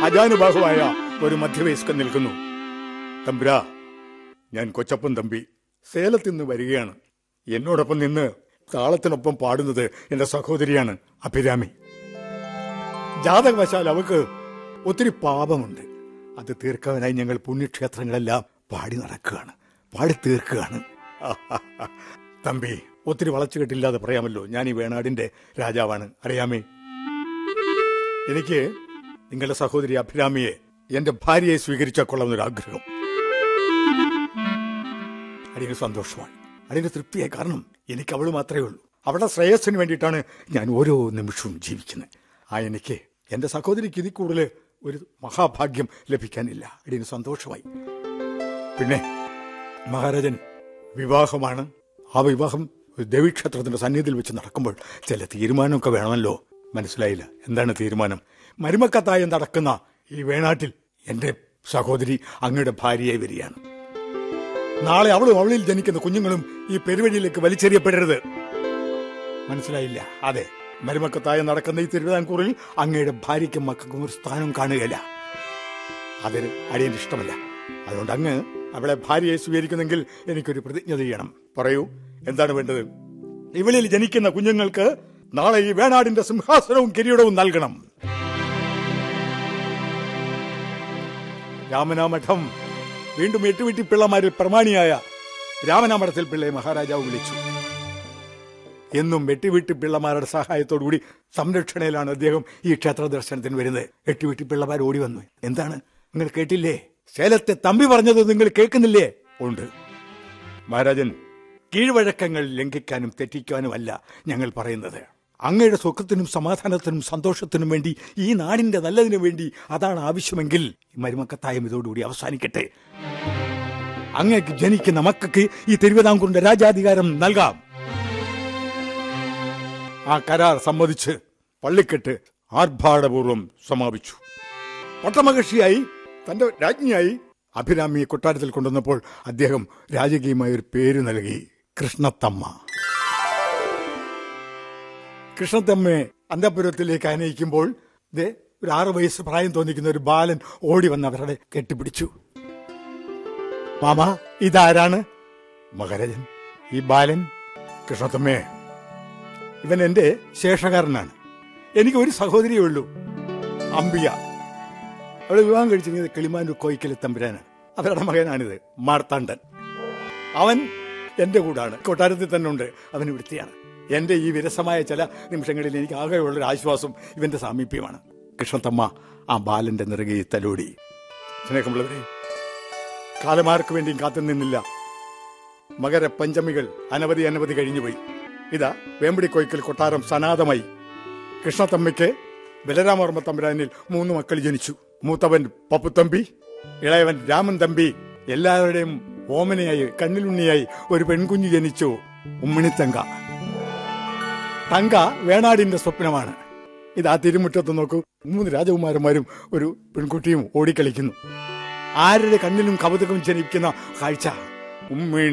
അജാനുബാഹുവായ ഒരു മധ്യവയസ്കൻ നിൽക്കുന്നു തമ്പുരാ ഞാൻ കൊച്ചപ്പൻ തമ്പി സേലത്ത് നിന്ന് വരികയാണ് എന്നോടൊപ്പം നിന്ന് താളത്തിനൊപ്പം പാടുന്നത് എന്റെ സഹോദരിയാണ് അഭിരാമി ജാതകവശാൽ അവക്ക് ഒത്തിരി പാപമുണ്ട് അത് തീർക്കാനായി ഞങ്ങൾ പുണ്യക്ഷേത്രങ്ങളെല്ലാം പാടി നടക്കുകയാണ് പാടി തീർക്കുകയാണ് തമ്പി ഒത്തിരി വളച്ചുകെട്ടില്ലാതെ പറയാമല്ലോ ഞാൻ ഈ വേണാടിന്റെ രാജാവാണ് അറിയാമേ എനിക്ക് നിങ്ങളുടെ സഹോദരി അഭിരാമിയെ എന്റെ ഭാര്യയെ സ്വീകരിച്ചാൽ കൊള്ളാമെന്നൊരു ആഗ്രഹം അടിയന് സന്തോഷമാണ് അടിയന് തൃപ്തിയായി കാരണം എനിക്ക് അവൾ മാത്രമേ ഉള്ളൂ അവളുടെ ശ്രേയസ്സിന് വേണ്ടിയിട്ടാണ് ഞാൻ ഓരോ നിമിഷവും ജീവിക്കുന്നത് ആ എനിക്ക് എന്റെ സഹോദരിക്ക് ഇതിൽ കൂടുതൽ ഒരു മഹാഭാഗ്യം ലഭിക്കാനില്ല അടിയന് സന്തോഷമായി പിന്നെ മഹാരാജൻ വിവാഹമാണ് ആ വിവാഹം ഒരു ദേവീക്ഷേത്രത്തിന്റെ സന്നിധിയിൽ വെച്ച് നടക്കുമ്പോൾ ചില തീരുമാനമൊക്കെ വേണമല്ലോ മനസ്സിലായില്ല എന്താണ് തീരുമാനം മരുമക്കത്തായം നടക്കുന്ന ഈ വേണാട്ടിൽ എന്റെ സഹോദരി അങ്ങയുടെ ഭാര്യയായി വരികയാണ് നാളെ അവളും അവളിൽ ജനിക്കുന്ന കുഞ്ഞുങ്ങളും ഈ പെരുവഴിയിലേക്ക് വലിച്ചെറിയപ്പെടരുത് മനസ്സിലായില്ല അതെ മരുമക്കത്തായം നടക്കുന്ന ഈ തിരുവിതാംകൂറിൽ അങ്ങയുടെ ഭാര്യയ്ക്കും മക്കൾക്കും ഒരു സ്ഥാനം കാണുകയില്ല അതിന് അടിയന് ഇഷ്ടമല്ല അതുകൊണ്ട് അങ്ങ് അവളെ ഭാര്യയെ സ്വീകരിക്കുന്നെങ്കിൽ എനിക്കൊരു പ്രതിജ്ഞ ചെയ്യണം പറയൂ എന്താണ് വേണ്ടത് ഇവളിൽ ജനിക്കുന്ന കുഞ്ഞുങ്ങൾക്ക് നാളെ ഈ വേണാടിന്റെ സിംഹാസനവും കിരീടവും നൽകണം രാമനാമഠം വീണ്ടും എട്ടുവീട്ടി പിള്ളമാരിൽ പ്രമാണിയായ രാമനാമഠത്തിൽ പിള്ളയെ മഹാരാജാവ് വിളിച്ചു എന്നും വെട്ടിവീട്ടി പിള്ളമാരുടെ സഹായത്തോടുകൂടി സംരക്ഷണയിലാണ് അദ്ദേഹം ഈ ക്ഷേത്ര ദർശനത്തിന് വരുന്നത് എട്ടുവീട്ടി പിള്ളമാർ ഓടി വന്നു എന്താണ് നിങ്ങൾ കേട്ടില്ലേ സേലത്തെ തമ്പി പറഞ്ഞത് നിങ്ങൾ കേൾക്കുന്നില്ലേ ഉണ്ട് മഹാരാജൻ കീഴ്വഴക്കങ്ങൾ ലംഘിക്കാനും തെറ്റിക്കാനുമല്ല ഞങ്ങൾ പറയുന്നത് അങ്ങയുടെ സുഖത്തിനും സമാധാനത്തിനും സന്തോഷത്തിനും വേണ്ടി ഈ നാടിന്റെ നല്ലതിനു വേണ്ടി അതാണ് ആവശ്യമെങ്കിൽ ഈ മരുമക്കത്തായം ഇതോടുകൂടി അവസാനിക്കട്ടെ അങ്ങക്ക് ജനിക്കുന്ന മക്കൾക്ക് ഈ തിരുവിതാംകൂറിന്റെ രാജാധികാരം നൽകാം ആ കരാർ സമ്മതിച്ച് പള്ളിക്കെട്ട് ആർഭാടപൂർവം സമാപിച്ചു പട്ടമകർഷിയായി തന്റെ രാജ്ഞിയായി അഭിരാമിയെ കൊട്ടാരത്തിൽ കൊണ്ടുവന്നപ്പോൾ അദ്ദേഹം രാജകീയമായ ഒരു പേര് നൽകി കൃഷ്ണത്തമ്മ കൃഷ്ണത്തമ്മയെ അന്തപുരത്തിലേക്ക് അനയിക്കുമ്പോൾ ദേ ഒരു ആറു വയസ്സ് പ്രായം തോന്നിക്കുന്ന ഒരു ബാലൻ ഓടി വന്ന് അവരുടെ കെട്ടിപ്പിടിച്ചു മാമ ഇതാരാണ് മഹാരാജൻ ഈ ബാലൻ കൃഷ്ണത്തമ്മേ ഇവൻ എന്റെ ശേഷകാരനാണ് എനിക്ക് ഒരു സഹോദരിയേ ഉള്ളൂ അംബിയ അവളെ വിവാഹം കഴിച്ചിരുന്നത് കിളിമാനൂർ കോയിക്കലെ തമ്പുരാനാണ് അവരുടെ മകനാണിത് മാർത്താണ്ഡൻ അവൻ എന്റെ കൂടാണ് കൊട്ടാരത്തിൽ തന്നെ ഉണ്ട് അവൻ ഇവിടുത്തെയാണ് എന്റെ ഈ വിരസമായ ചില നിമിഷങ്ങളിൽ എനിക്ക് ആകെയുള്ളൊരു ആശ്വാസം ഇവന്റെ സാമീപ്യമാണ് കൃഷ്ണത്തമ്മ ആ ബാലന്റെ നിറകെ തലോടി സ്നേഹമുള്ളവരെ കാലമാർക്ക് വേണ്ടിയും കാത്തു നിന്നില്ല മകര പഞ്ചമികൾ അനവധി അനവധി കഴിഞ്ഞുപോയി ഇതാ വേമ്പടി കോയിക്കൽ കൊട്ടാരം സനാതമായി കൃഷ്ണത്തമ്മയ്ക്ക് ബലരാമവർമ്മ തമ്പുരാനിൽ മൂന്ന് മക്കൾ ജനിച്ചു മൂത്തവൻ പപ്പുത്തമ്പി ഇളയവൻ രാമൻ തമ്പി എല്ലാവരുടെയും ഓമനയായി കണ്ണിലുണ്ണിയായി ഒരു പെൺകുഞ്ഞു ജനിച്ചു ഉമ്മിണിത്തങ്ക തങ്ക വേണാടിന്റെ സ്വപ്നമാണ് ഇതാ തിരുമുറ്റത്ത് നോക്കൂ മൂന്ന് രാജകുമാരന്മാരും ഒരു പെൺകുട്ടിയും ഓടിക്കളിക്കുന്നു ആരുടെ കണ്ണിലും കൗതുകം ജനിക്കുന്ന കാഴ്ച ഉമ്മി